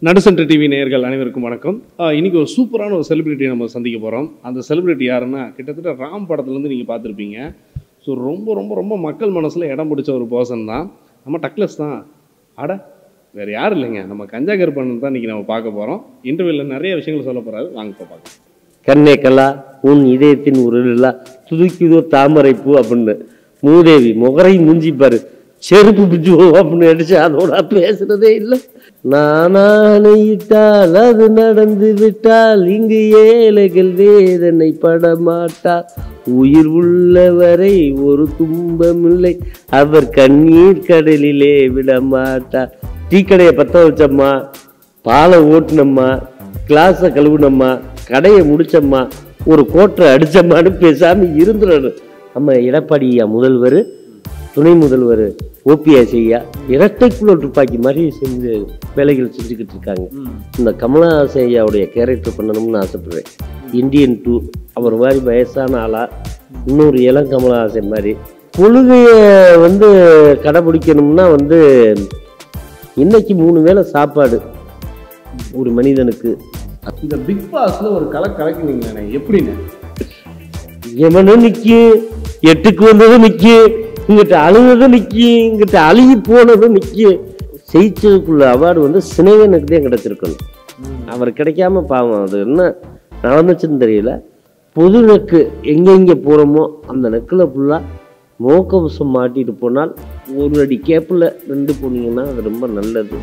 நடுசென்டர் TV நேயர்கள் அனைவருக்கும் வணக்கம் ஆஹ் இன்னைக்கு ஒரு சூப்பரான ஒரு செலிபிரிட்டி நம்ம சந்திக்க போகிறோம் அந்த செலிபிரிட்டி யாருன்னா கிட்டத்தட்ட ராம் படத்துலேருந்து நீங்கள் பார்த்துருப்பீங்க ஸோ ரொம்ப ரொம்ப ரொம்ப மக்கள் மனசில் இடம் பிடிச்ச ஒரு பர்சன் தான் நம்ம டக்லஸ் தான் அட வேறு யாரும் இல்லைங்க நம்ம கஞ்சா கருப்பண்ணன் தான் இன்றைக்கி நம்ம பார்க்க போகிறோம் இன்டர்வியூவில் நிறைய விஷயங்கள் சொல்ல போகிறாரு வாங்க இப்போ பார்க்கலாம் கண்ணே கல்லா உன் இதயத்தின் உருளா துதுக்கிதோ தாமரை பூ அப்படின்னு மூதேவி முகரை மூஞ்சி பாரு செருப்பு பிஞ்சு அப்படின்னு அடிச்சு அதோட பேசுறதே இல்லை நானானையிட்டால் அது நடந்து விட்டால் இங்கு ஏழைகள் வேதனை படமாட்டார் உயிர் உள்ளவரை ஒரு துன்பமில்லை அவர் கண்ணீர் கடலிலே விடமாட்டார் டீ கடையை பத்த வச்சம்மா பாலை ஓட்டுனம்மா கிளாஸை கழுவுனம்மா கடையை முடிச்சம்மா ஒரு கோட்டை அடிச்சம்மான்னு பேசாம இருந்துடணும் நம்ம எடப்பாடி ஐயா முதல்வர் துணை முதல்வர் ஓபிஎஸ் ஐயா இரட்டைக்குள்ள துப்பாக்கி மாதிரி செஞ்சு வேலைகள் செஞ்சுக்கிட்டு இருக்காங்க இந்த கமலஹாசன் ஐயாவுடைய கேரக்டர் பண்ணணும்னு ஆசைப்படுறேன் இந்தியன் டூ அவர் மாதிரி வயசான ஆளா இன்னொரு இளம் கமலஹாசன் மாதிரி கொள்கையை வந்து கடைபிடிக்கணும்னா வந்து இன்னைக்கு மூணு வேளை சாப்பாடு ஒரு மனிதனுக்கு இந்த பிக் பாஸில் ஒரு கலை கலக்குனீங்களே எப்படின்னு எவனும் நிக்கி எட்டுக்கு வந்ததும் நிக்கி இங்கிட்ட அழுகுறதும் நிக்கி இங்கிட்ட அழுகி போனதும் நிக்கி ஜெயிச்சதுக்குள்ள அவார்டு வந்து சினேகனுக்கு தான் கிடைச்சிருக்கணும் அவர் கிடைக்காம பாவம் அது என்ன நடந்துச்சுன்னு தெரியல பொது நெக்கு எங்கெங்கே போகிறோமோ அந்த நெக்கில் ஃபுல்லாக மோக்கவசம் மாட்டிட்டு போனால் ஒரு அடி கேப்பில் ரெண்டு போனீங்கன்னா அது ரொம்ப நல்லது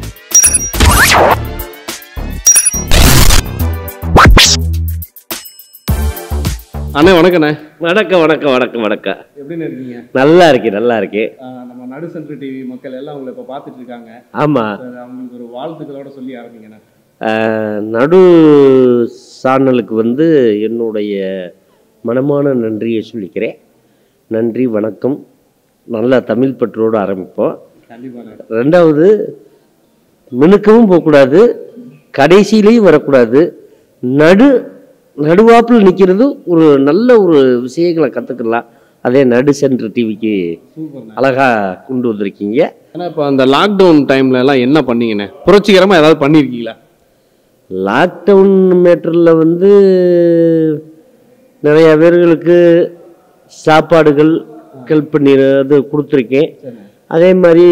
அண்ணே வணக்கண்ணே வணக்கம் வணக்கம் வணக்கம் வணக்கம் எப்படின்னு இருக்கீங்க நல்லா இருக்கேன் நல்லா இருக்கேன் ஆஹ் நம்ம நடுசென்டர் டிவி மக்கள் எல்லாம் உங்களை இப்போ பார்த்துட்டு இருக்காங்க ஆமாம் சார் அவங்களுக்கு ஒரு வாழ்த்துக்களோட சொல்லி ஆரம்பிங்கண்ணே ஆஹ் நடு சானலுக்கு வந்து என்னுடைய மனமான நன்றியை சொல்லிக்கிறேன் நன்றி வணக்கம் நல்ல தமிழ் பற்றோடு ஆரம்பிப்போம் கண்டிப்பாண்ணே ரெண்டாவது மினுக்கவும் போகக்கூடாது கடைசியிலையும் வரக்கூடாது நடு நடுவாப்பில் நிற்கிறது ஒரு நல்ல ஒரு விஷயங்களை கற்றுக்கலாம் அதே நடு சென்டர் டிவிக்கு சூப்பர்ண்ணே அழகாக கொண்டு வந்திருக்கீங்க ஏன்னா இப்போ அந்த லாக்டவுன் டைம்ல எல்லாம் என்ன பண்ணீங்கண்ணே புரட்சிகரமா ஏதாவது பண்ணியிருக்கீங்களா லாக்டவுன் மேட்டரில் வந்து நிறைய பேர்களுக்கு சாப்பாடுகள் ஹெல்ப் பண்ணி அது கொடுத்துருக்கேன் அதே மாதிரி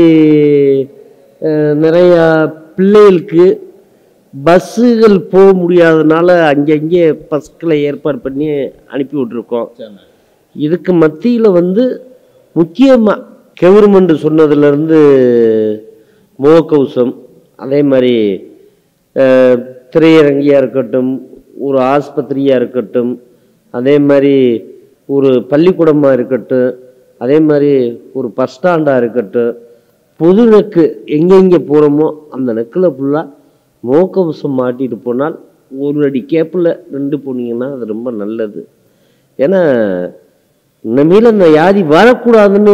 அஹ், நிறையா பிள்ளைகளுக்கு பஸ்ஸுகள் போக முடியாதனால அங்கங்கே பஸ்களை ஏற்பாடு பண்ணி அனுப்பி விட்ருக்கோம் இதுக்கு மத்தியில் வந்து முக்கியமாக கவர்மெண்ட் சொன்னதுலேருந்து முகக்கவசம் அதே மாதிரி அஹ், திரையரங்கியாக இருக்கட்டும் ஒரு ஆஸ்பத்திரியாக இருக்கட்டும் அதே மாதிரி ஒரு பள்ளிக்கூடமாக இருக்கட்டும் அதே மாதிரி ஒரு பஸ் ஸ்டாண்டாக இருக்கட்டும் பொது நெக்கு எங்கெங்கே போகிறோமோ அந்த நெக்கில் ஃபுல்லாக முகக்கவசம் மாட்டிட்டு போனால் ஒரு அடி கேப்பில் ரெண்டு போனீங்கன்னா அது ரொம்ப நல்லது ஏன்னா இனிமேல் அந்த வியாதி வரக்கூடாதுன்னு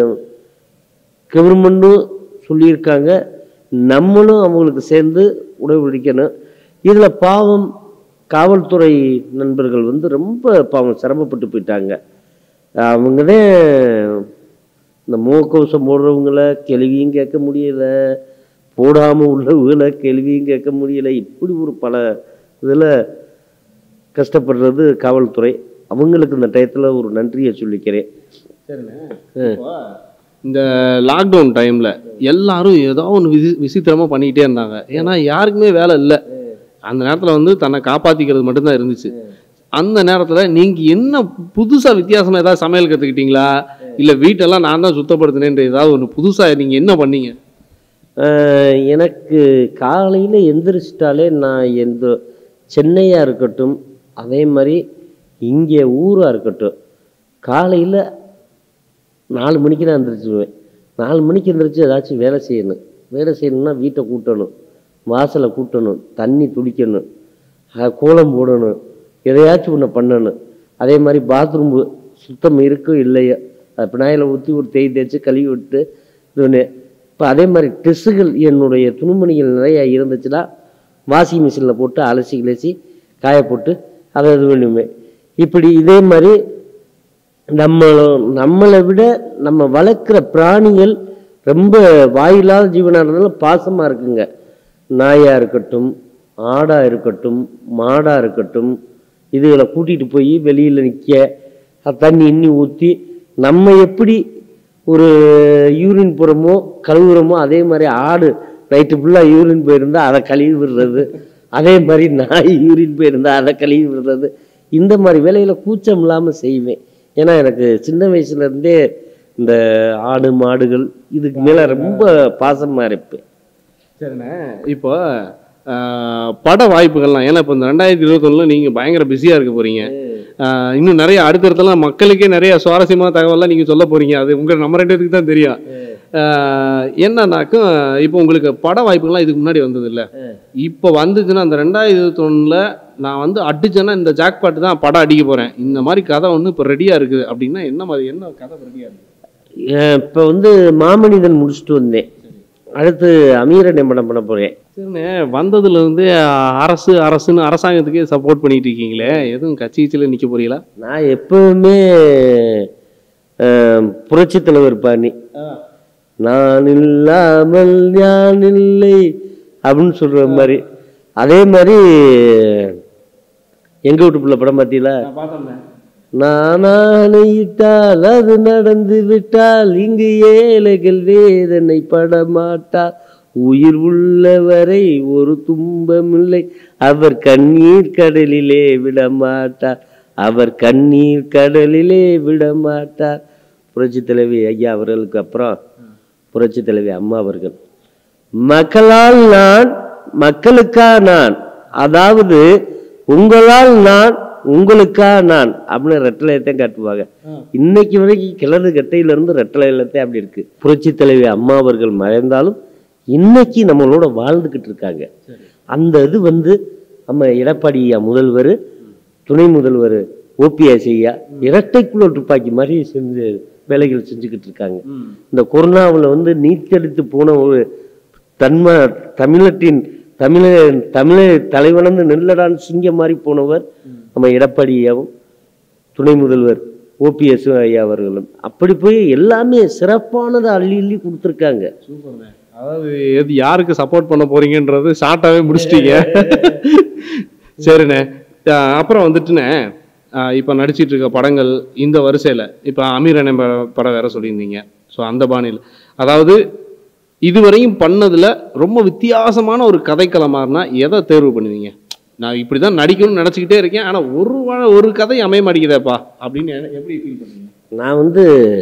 கவர்மெண்ட்டும் சொல்லியிருக்காங்க நம்மளும் அவங்களுக்கு சேர்ந்து உடன்படிக்கணும் இதில் பாவம் காவல்துறை நண்பர்கள் வந்து ரொம்ப பாவம் சிரமப்பட்டு போயிட்டாங்க அவங்க தான் இந்த முகக்கவசம் போடுறவங்கள கேள்வியும் கேட்க முடியல போடாமல் உள்ளவங்கள கேள்வியும் கேட்க முடியல இப்படி ஒரு பல இதில் கஷ்டப்படுறது காவல்துறை அவங்களுக்கு இந்த டயத்தில் ஒரு நன்றியை சொல்லிக்கிறேன் சரிண்ணே இப்போ இந்த லாக்டவுன் டைம்ல எல்லாரும் ஏதோ ஒன்று விசி விசித்திரமா பண்ணிக்கிட்டே இருந்தாங்க ஏன்னா யாருக்குமே வேலை இல்லை அந்த நேரத்தில் வந்து தன்னை காப்பாற்றிக்கிறது மட்டும்தான் இருந்துச்சு அந்த நேரத்தில் நீங்கள் என்ன புதுசாக வித்தியாசமாக ஏதாவது சமையல் கற்றுக்கிட்டீங்களா இல்லை வீட்டெல்லாம் நான் தான் சுத்தப்படுத்தினேன்ற ஏதாவது ஒன்று புதுசாக நீங்கள் என்ன பண்ணீங்க ஆஹ் எனக்கு காலையில் எந்திரிச்சிட்டாலே நான் எந்த சென்னையாக இருக்கட்டும் அதே மாதிரி இங்கே ஊராக இருக்கட்டும் காலையில் நாலு மணிக்கு நான் எந்திரிச்சிடுவேன் நாலு மணிக்கு எந்திரிச்சு ஏதாச்சும் வேலை செய்யணும் வேலை செய்யணும்னா வீட்டை கூட்டணும் வாசலை கூட்டணும் தண்ணி துடிக்கணும் அஹ் கோலம் போடணும் எதையாச்சும் ஒன்று பண்ணணும் அதே மாதிரி பாத்ரூம்பு சுத்தம் இருக்கோ இல்லையோ அது பினாயில் ஊற்றி ஒரு தேய் தேய்ச்சி கழுவி விட்டு இது ஒன்று இப்போ அதே மாதிரி ட்ரெஸ்ஸுகள் என்னுடைய துணிமணிகள் நிறையா இருந்துச்சுன்னா வாஷிங் மிஷினில் போட்டு அலசி கிளசி காய போட்டு அதை இது பண்ணுவேன் இப்படி இதே மாதிரி நம்மள நம்மளை விட நம்ம வளர்க்குற பிராணிகள் ரொம்ப வாயில்லாத ஜீவனாக இருந்தாலும் பாசமாக இருக்குங்க நாயா இருக்கட்டும் ஆடா இருக்கட்டும் மாடா இருக்கட்டும் இதுகளை கூட்டிட்டு போய் வெளியில நிற்க தண்ணி இன்னி ஊற்றி நம்ம எப்படி ஒரு யூரின் புறமோ கழுவுறோமோ அதே மாதிரி ஆடு நைட்டு ஃபுல்லாக யூரின் போயிருந்தா அதை கழுவி விடுறது அதே மாதிரி நாய் யூரின் போயிருந்தா அதை கழுவி விடுறது இந்த மாதிரி வேலையில கூச்சம் இல்லாமல் செய்வேன் ஏன்னா எனக்கு சின்ன வயசுல இருந்தே இந்த ஆடு மாடுகள் இதுக்கு மேலே ரொம்ப பாசமாக இருப்பேன் சரிண்ணே இப்போ ஆஹ், பட வாய்ப்புகள்லாம் ஏன்னா இப்போ இந்த ரெண்டாயிரத்தி இருபத்தொன்னில் நீங்கள் பயங்கர பிஸியாக இருக்க போறீங்க ஆஹ், இன்னும் நிறைய அடுத்தடுத்தலாம் மக்களுக்கே நிறைய சுவாரஸ்யமான தகவல்லாம் நீங்கள் சொல்ல போறீங்க அது உங்கள் நம்ம ரெண்டு பேருக்கு தான் தெரியும் ஆஹ், என்னன்னாக்கும் இப்போ உங்களுக்கு பட வாய்ப்புகள்லாம் இதுக்கு முன்னாடி வந்தது இல்லை இப்போ வந்துச்சுன்னா அந்த ரெண்டாயிரத்தி இருபத்தொன்னில் நான் வந்து அடிச்சேன்னா இந்த ஜாக்பாட் தான் படம் அடிக்க போகிறேன் இந்த மாதிரி கதை ஒன்று இப்போ ரெடியாக இருக்குது அப்படின்னா என்ன மாதிரி என்ன கதை ரெடியாக இருக்குது இப்போ வந்து மாமனிதன் முடிச்சுட்டு வந்தேன் அடுத்து அமீரன் படம் பண்ண போகிறேன் சரிண்ணே வந்ததுல இருந்து அரசு அரசுன்னு அரசாங்கத்துக்கே சப்போர்ட் பண்ணிட்டு இருக்கீங்களே எதுவும் கட்சி கட்சியில் நிற்க போறீங்களா நான் எப்பவுமே அஹ், புரட்சித் தலைவர் பாணி நான் இல்லாமல் ஞான் இல்லை அப்படின்னு சொல்ற மாதிரி அதே மாதிரி எங்க வீட்டு பிள்ளை படம் பார்த்தீங்களா நான் ஆணையிட்டால் அது நடந்து விட்டால் இங்கு ஏழைகள் வேதனை படமாட்டா உயிர் உள்ளவரை ஒரு துன்பமில்லை அவர் கண்ணீர் கடலிலே விடமாட்டார் அவர் கண்ணீர் கடலிலே விடமாட்டார் புரட்சி தலைவி ஐயா அவர்களுக்கு அப்புறம் புரட்சி தலைவி அம்மா அவர்கள் மக்களால் நான் மக்களுக்கா நான் அதாவது உங்களால் நான் உங்களுக்கா நான் அப்படின்னு ரெட்டலையத்தையும் காட்டுவாங்க இன்னைக்கு வரைக்கும் கிழறு கட்டையில இருந்து ரெட்டலையத்தையும் அப்படி இருக்கு புரட்சி தலைவி அம்மா அவர்கள் மறைந்தாலும் இன்னைக்கு நம்மளோட வாழ்ந்துகிட்டு இருக்காங்க அந்த இது வந்து நம்ம எடப்பாடி ஐயா முதல்வர் துணை முதல்வர் ஓபிஎஸ் ஐயா இரட்டைக்குள்ள துப்பாக்கி மாதிரி செஞ்சு வேலைகள் செஞ்சுக்கிட்டு இருக்காங்க இந்த கொரோனாவில் வந்து நீச்சடித்து போன ஒரு தன்ம தமிழத்தின் தமிழ தமிழ தலைவனந்து நெல்லடான் சிங்கம் மாதிரி போனவர் நம்ம எடப்பாடி ஐயாவும் துணை முதல்வர் ஓபிஎஸ் ஐயா அவர்களும் அப்படி போய் எல்லாமே சிறப்பானதை அள்ளி அள்ளி கொடுத்துருக்காங்க சூப்பர்ண்ணே அதாவது எது யாருக்கு சப்போர்ட் பண்ண போறீங்கன்றது ஷார்ட்டாவே முடிச்சிட்டீங்க சரிண்ணே அஹ் அப்புறம் வந்துட்டுண்ணே அஹ் இப்போ நடிச்சிட்டு இருக்க படங்கள் இந்த வரிசையில் இப்போ அமீர் அண்ணன் ப- படம் வேற சொல்லியிருந்தீங்க ஸோ அந்த பாணியில் அதாவது இதுவரையும் பண்ணதுல ரொம்ப வித்தியாசமான ஒரு கதைக்களமாறுனா எதை தேர்வு பண்ணுவீங்க நான் இப்படி தான் நடிக்கணும்னு நினச்சிக்கிட்டே இருக்கேன் ஆனால் ஒரு வா- ஒரு கதை அமைய மாட்டேங்குதேப்பா அப்படின்னு எ- எப்படி ஃபீல் பண்ணுவீங்க நான் வந்து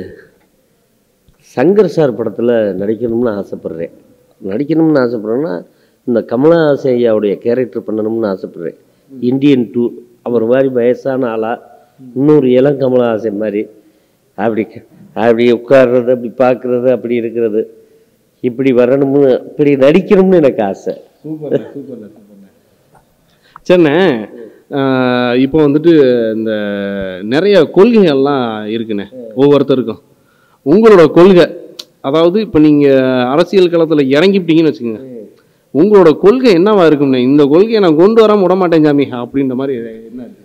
சங்கர் சார் படத்தில் நடிக்கணும்னு ஆசைப்பட்றேன் நடிக்கணும்னு ஆசைப்பட்றேன்னா இந்த கமலஹாசன் ஐயாவுடைய கேரக்டர் பண்ணணும்னு ஆசைப்பட்றேன் இந்தியன் டூ அவர் மாதிரி வயசான ஆளா இன்னொரு இளம் கமலஹாசன் மாதிரி அப்படி அப்படி உட்கார்றது அப்படி பார்க்கறது அப்படி இருக்கிறது இப்படி வரணும்னு இப்படி நடிக்கணும்னு எனக்கு ஆசை சூப்பர்ண்ணே சூப்பர்ண்ணே சூப்பர்ண்ணே சரிண்ணே ஆஹ் இப்போ வந்துட்டு இந்த நிறைய கொள்கைகள்லாம் இருக்குண்ணே ஒவ்வொருத்தருக்கும் உங்களோட கொள்கை அதாவது இப்போ நீங்கள் அரசியல் களத்தில் இறங்கிவிட்டீங்கன்னு வச்சுக்கோங்க உங்களோட கொள்கை என்னவா இருக்கும்ண்ணே இந்த கொள்கையை நான் கொண்டு வராம விட மாட்டேன் சாமி அப்படின்ற மாதிரி என்ன இருக்கு?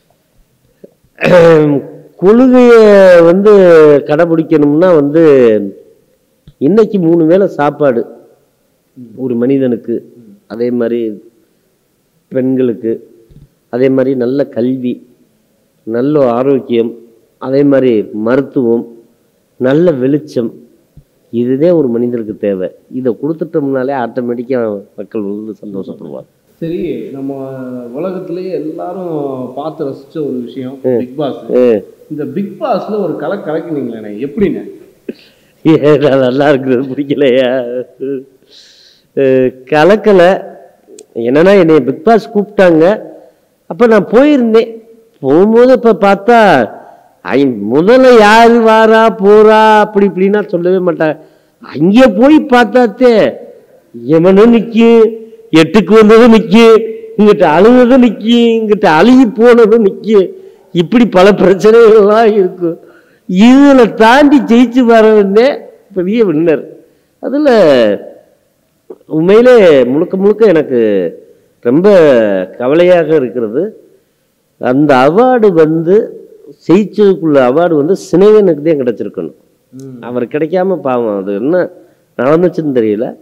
கொள்கையை வந்து கடைபிடிக்கணும்னா வந்து இன்னைக்கு மூணு வேளை சாப்பாடு ஒரு மனிதனுக்கு அதே மாதிரி பெண்களுக்கு அதே மாதிரி நல்ல கல்வி நல்ல ஆரோக்கியம் அதே மாதிரி மருத்துவம் நல்ல வெளிச்சம் இதுதான் ஒரு மனிதனுக்கு தேவை இதை கொடுத்துட்டோம்னாலே ஆட்டோமேட்டிக்காக மக்கள் வந்து சந்தோஷப்படுவாங்க சரி நம்ம உலகத்திலேயே எல்லாரும் பார்த்து ரசிச்ச ஒரு விஷயம் பிக் பாஸ் அஹ் இந்த பிக் பாஸ்ல ஒரு கலை கலக்குனீங்களே எப்படிண்ணே ஏடா நல்லா இருக்கிறது பிடிக்கலையா அஹ் கலக்கலை என்னன்னா என்னை பிக் பாஸ் கூப்பிட்டாங்க அப்போ நான் போயிருந்தேன் போகும்போது இப்போ பார்த்தா ஐ முதல்ல யார் வாரா போறா அப்படி இப்படின்னா சொல்லவே மாட்டாங்க அங்கே போய் பார்த்தாத்தே எவனும் நிற்கி எட்டுக்கு வந்ததும் நிற்கி இங்கிட்ட அழுகுறதும் நிற்கி இங்கிட்ட அழுகி போனதும் நிற்கி இப்படி பல பிரச்சனைகள்லாம் இருக்கும் இதில் தாண்டி ஜெயிச்சு வரவனே பெரிய வின்னர் அதில் உண்மையிலே முழுக்க முழுக்க எனக்கு ரொம்ப கவலையாக இருக்கிறது அந்த அவார்டு வந்து ஜெயிச்சதுக்குள்ள அவார்டு வந்து சினேகனுக்கு தான் கிடச்சிருக்கணும் அவர் கிடைக்காம பாவம் அது என்ன நடந்துச்சுன்னு தெரியல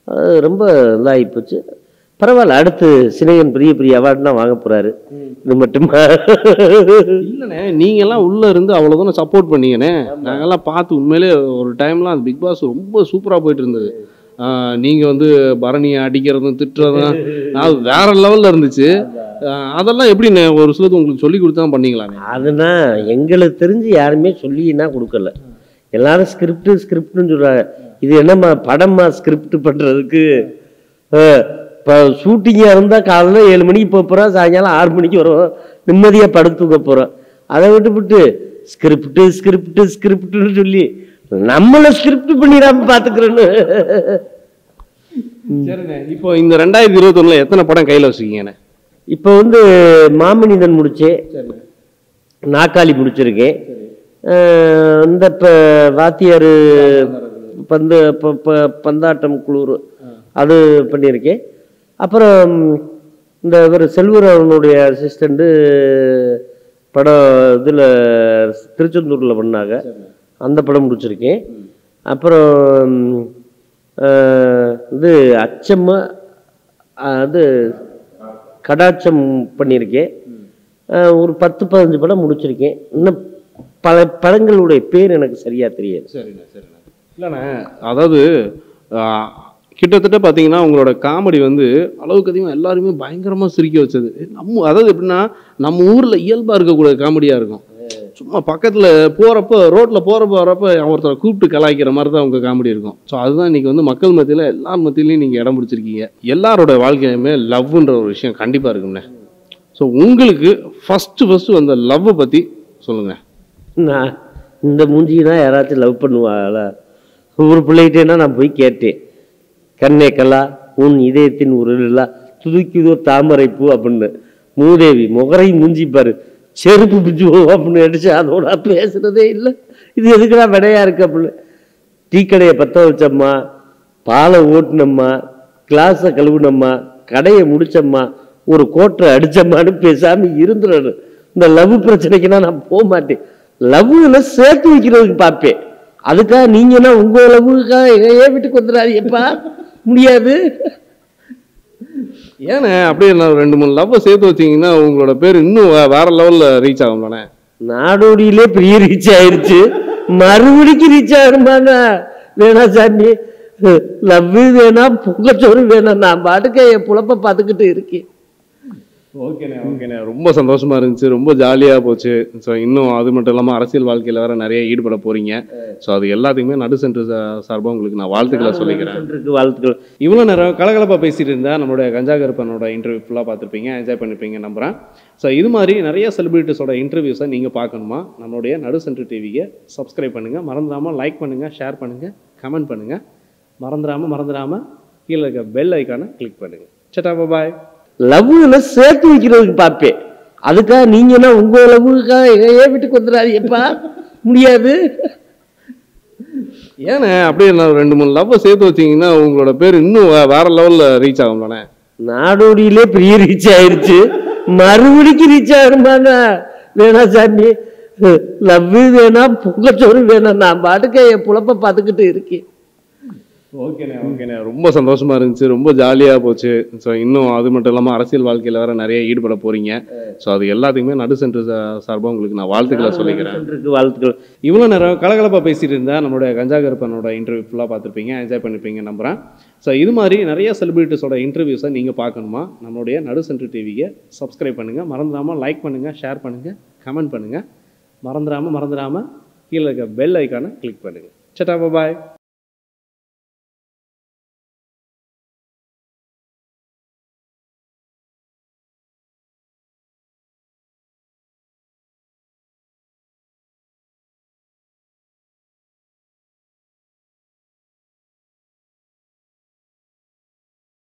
அது ரொம்ப இதாகி போச்சு பரவாயில்ல அடுத்து சினையன் பெரிய பெரிய அவார்ட்லாம் வாங்க போறாரு இது மட்டுமா இல்லைண்ணே நீங்கெல்லாம் உள்ள இருந்து அவ்வளோ தானே சப்போர்ட் பண்ணீங்கண்ணே நாங்கெல்லாம் பார்த்து உண்மையிலே ஒரு டைம்லாம் அந்த பிக் பாஸ் ரொம்ப சூப்பராக போயிட்டு இருந்தது ஆஹ் நீங்க வந்து பரணியை அடிக்கிறதும் திட்டுறதும் அது வேற லெவல்ல இருந்துச்சு ஆஹ் அதெல்லாம் எப்படிண்ணே ஒரு சிலது உங்களுக்கு சொல்லி கொடுத்தா பண்ணீங்களாண்ணே அதுனா எங்களுக்கு தெரிஞ்சு யாருமே சொல்லினா கொடுக்கல எல்லாரும் ஸ்கிரிப்ட் ஸ்கிரிப்ட்னு சொல்றாங்க இது என்னம்மா படமா ஸ்கிரிப்ட் பண்றதுக்கு இப்போ ஷூட்டிங்காக இருந்தால் காலைல ஏழு மணிக்கு போக போகிறோம் சாயங்காலம் ஆறு மணிக்கு வரும் நிம்மதியாக படுத்து தூங்க போகிறோம் அதை விட்டுவிட்டு ஸ்கிரிப்ட் ஸ்கிரிப்ட் ஸ்கிரிப்ட்னு சொல்லி நம்மளை ஸ்கிரிப்ட் பண்ணிடாம பார்த்துக்கிறேன்னு சரிண்ணே இப்போ இந்த ரெண்டாயிரத்தி இருபத்தொன்னுல எத்தனை படம் கையில வச்சுக்கீங்கண்ணே இப்போ வந்து மாமனிதன் முடிச்சேன் நாக்காளி முடிச்சிருக்கேன் அஹ் இந்த இப்போ வாத்தியார் பந்து ப- ப- பந்தாட்டம் குழு அது பண்ணியிருக்கேன் அப்புறம் இந்த இவர் செல்வராவனுடைய அசிஸ்டண்ட்டு படம் இதில் திருச்செந்தூரில் பண்ணாங்க அந்த படம் முடிச்சிருக்கேன் அப்புறம் அஹ், இது அச்சம்மா அது கடாட்சம் பண்ணியிருக்கேன் அஹ், ஒரு பத்து பதினஞ்சு படம் முடிச்சிருக்கேன் இன்னும் பல படங்களுடைய பேர் எனக்கு சரியா தெரியாது சரிண்ணே சரிண்ணே இல்லைண்ணே அதாவது ஆஹ், கிட்டத்தட்ட பார்த்தீங்கன்னா உங்களோட காமெடி வந்து அளவுக்கு அதிகமாக எல்லாருமே பயங்கரமாக சிரிக்க வச்சது நம்ம அதாவது எப்படின்னா நம்ம ஊரில் இயல்பாக இருக்கக்கூடிய காமெடியாக இருக்கும் சும்மா பக்கத்தில் போகிறப்ப ரோட்டில் போகிறப்ப வரப்ப ஒருத்தரை கூப்பிட்டு கலாய்க்கிற மாதிரி தான் உங்கள் காமெடி இருக்கும் ஸோ அதுதான் இன்றைக்கி வந்து மக்கள் மத்தியில் எல்லார் மத்தியிலையும் நீங்கள் இடம் பிடிச்சிருக்கீங்க எல்லாரோட வாழ்க்கையுமே லவ்ன்ற ஒரு விஷயம் கண்டிப்பாக இருக்கும்ண்ணே ஸோ உங்களுக்கு ஃபஸ்ட்டு ஃபஸ்ட்டு அந்த லவ்வை பற்றி சொல்லுங்கள் நான் இந்த மூஞ்சினா யாராச்சும் லவ் பண்ணுவாங்களா ஒரு பிள்ளைகிட்டேன்னா நான் போய் கேட்டேன் கண்ணே கலா உன் இதயத்தின் ஒரு இல்லா துதுக்கிதோ தாமரை பூ அப்படின்னு மூதேவி முகரை மூஞ்சி பாரு செருப்பு பிஞ்சு போவோம் அப்படின்னு அடிச்சு அதோட பேசுனதே இல்லை இது எதுக்குடா விடையா இருக்கு அப்படின்னு டீ கடையை பற்ற வச்சம்மா பாலை ஓட்டுனம்மா கிளாஸை கழுவுனம்மா கடையை முடிச்சம்மா ஒரு கோட்டை அடிச்சம்மான்னு பேசாம இருந்துடணும் இந்த லவ் பிரச்சனைக்குன்னா நான் போக மாட்டேன் லவ்ல சேர்த்து வைக்கிறதுக்கு பார்ப்பேன் அதுக்காக நீங்கன்னா உங்க லவ்வுக்காக என் வீட்டுக்கு வந்துடாதீப்பா முடியாது ஏண்ணே அப்படியே நான் ரெண்டு மூணு லவ்வை சேர்த்து வச்சீங்கன்னா உங்களோட பேர் இன்னும் வே- வேற லெவலில் ரீச் ஆகும்லண்ணே நாடோடியிலே பெரிய ரீச் ஆயிருச்சு மறுபடிக்கு ரீச் ஆகணுமாண்ணா வேணா சாமி லவ் வேணா பொங்கச்சோறு வேணாம் நான் பாட்டுக்கு என் புழப்ப பார்த்துக்கிட்டு இருக்கேன் ஓகேண்ணே ஓகேண்ணே ரொம்ப சந்தோஷமா இருந்துச்சு ரொம்ப ஜாலியாக போச்சு ஸோ இன்னும் அது மட்டும் இல்லாமல் அரசியல் வாழ்க்கையில் வேற நிறைய ஈடுபட போறீங்க ஸோ அது எல்லாத்துக்குமே நடு சென்று சார்பாக உங்களுக்கு நான் வாழ்த்துக்களை சொல்லிக்கிறேன் இருக்கு வாழ்த்துக்கள் இவ்வளோ நேரம் கலகலப்பாக பேசிட்டு இருந்தா நம்மளுடைய கஞ்சா கருப்பனோட இன்டர்வியூ ஃபுல்லாக பார்த்துருப்பீங்க என்ஜாய் பண்ணிருப்பீங்க நம்புறேன் ஸோ இது மாதிரி நிறைய செலிபிரிட்டிஸோட இன்டர்வியூஸை நீங்கள் பார்க்கணுமா நம்மளுடைய நடு சென்டர் டிவியை சப்ஸ்கிரைப் பண்ணுங்கள் மறந்துடாமல் லைக் பண்ணுங்கள் ஷேர் பண்ணுங்கள் கமெண்ட் பண்ணுங்கள் மறந்துடாமல் மறந்துடாமல் கீழே இருக்க பெல் ஐக்கானை கிளிக் பண்ணுங்கள் சட்டா பாய் லவ்ல சேர்த்து வைக்கிறதுக்கு பார்ப்பேன் அதுக்காக நீங்கன்னா உங்க லவ்வுக்காக என் வீட்டுக்கு வந்துடாதீப்பா முடியாது ஏண்ணே அப்படியே நான் ரெண்டு மூணு லவ்வை சேர்த்து வச்சீங்கன்னா உங்களோட பேர் இன்னும் வே- வேற லெவலில் ரீச் ஆகும்லண்ணே நாடோடியிலே பெரிய ரீச் ஆயிருச்சு மறுபடிக்கு ரீச் ஆகணுமாண்ணா வேணா சாமி லவ் வேணா பொங்கச்சோறு வேணாம் நான் பாட்டுக்கு என் புழப்ப பார்த்துக்கிட்டு இருக்கேன் ஓகேண்ணே ஓகேண்ணே ரொம்ப சந்தோஷமா இருந்துச்சு ரொம்ப ஜாலியாக போச்சு ஸோ இன்னும் அது மட்டும் இல்லாமல் அரசியல் வாழ்க்கையில் வேற நிறைய ஈடுபட போறீங்க ஸோ அது எல்லாத்துக்குமே நடு சென்று சார்பாக உங்களுக்கு நான் வாழ்த்துக்களை சொல்லிக்கிறேன் இருக்கு வாழ்த்துக்கள் இவ்வளோ நேரம் கலகலப்பாக பேசிட்டு இருந்தா நம்மளுடைய கஞ்சா கருப்பனோட இன்டர்வியூ ஃபுல்லாக பார்த்துருப்பீங்க என்ஜாய் பண்ணிருப்பீங்க நம்புறேன் ஸோ இது மாதிரி நிறைய செலிபிரிட்டிஸோட இன்டர்வியூஸை நீங்கள் பார்க்கணுமா நம்மளுடைய நடு சென்டர் டிவியை சப்ஸ்கிரைப் பண்ணுங்கள் மறந்துடாமல் லைக் பண்ணுங்கள் ஷேர் பண்ணுங்கள் கமெண்ட் பண்ணுங்கள் மறந்துடாமல் மறந்துடாமல் கீழே இருக்க பெல் ஐக்கானை கிளிக் பண்ணுங்கள் சட்டா பாய்